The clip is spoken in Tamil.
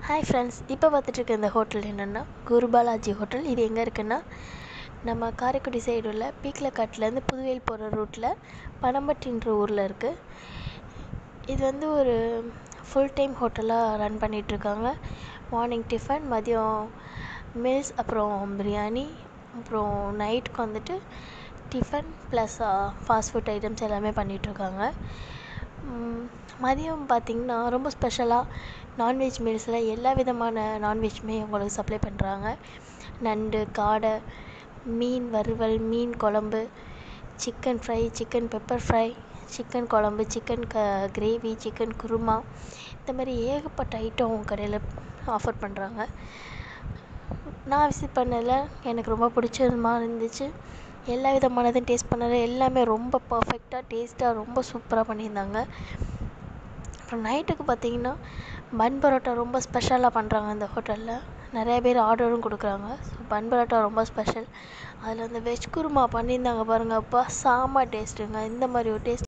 ஹாய் ஃப்ரெண்ட்ஸ் இப்போ பார்த்துட்ருக்க இந்த ஹோட்டல் என்னென்னா குரு பாலாஜி ஹோட்டல் இது எங்கே இருக்குன்னா நம்ம காரைக்குடி சைடு உள்ள பீக்லக்காட்லேருந்து புதுவேல் போகிற ரூட்டில் பனம்பட்டின்ற ஊரில் இருக்குது இது வந்து ஒரு ஃபுல் டைம் ஹோட்டலாக ரன் பண்ணிகிட்ருக்காங்க மார்னிங் டிஃபன் மதியம் மீல்ஸ் அப்புறம் பிரியாணி அப்புறம் நைட்டுக்கு வந்துட்டு tiffin plus fast food items எல்லாமே பண்ணிகிட்ருக்காங்க மதியம் பார்த்திங்கன்னா ரொம்ப ஸ்பெஷலாக நான்வெஜ் மீல்ஸில் எல்லா விதமான நான்வெஜ்ஜுமே உங்களுக்கு சப்ளை பண்ணுறாங்க நண்டு காடை மீன் வறுவல் மீன் குழம்பு chicken fry chicken pepper fry chicken குழம்பு சிக்கன் க கிரேவி சிக்கன் குருமா இந்த மாதிரி ஏகப்பட்ட ஐட்டம் உங்கள் கடையில் ஆஃபர் பண்ணுறாங்க நான் விசிட் பண்ணதில் எனக்கு ரொம்ப பிடிச்சதுமா இருந்துச்சு எல்லா விதமானதும் டேஸ்ட் பண்ணது எல்லாமே ரொம்ப பர்ஃபெக்டாக டேஸ்ட்டாக ரொம்ப சூப்பராக பண்ணியிருந்தாங்க அப்புறம் நைட்டுக்கு பார்த்திங்கன்னா பன் பரோட்டா ரொம்ப ஸ்பெஷலாக பண்ணுறாங்க அந்த ஹோட்டலில் நிறைய பேர் ஆர்டரும் கொடுக்குறாங்க ஸோ பன் பரோட்டா ரொம்ப ஸ்பெஷல் அதில் அந்த வெஜ் குருமா பண்ணியிருந்தாங்க பாருங்கள் அப்பா செம்ம டேஸ்ட்டுங்க இந்த மாதிரி ஒரு டேஸ்ட்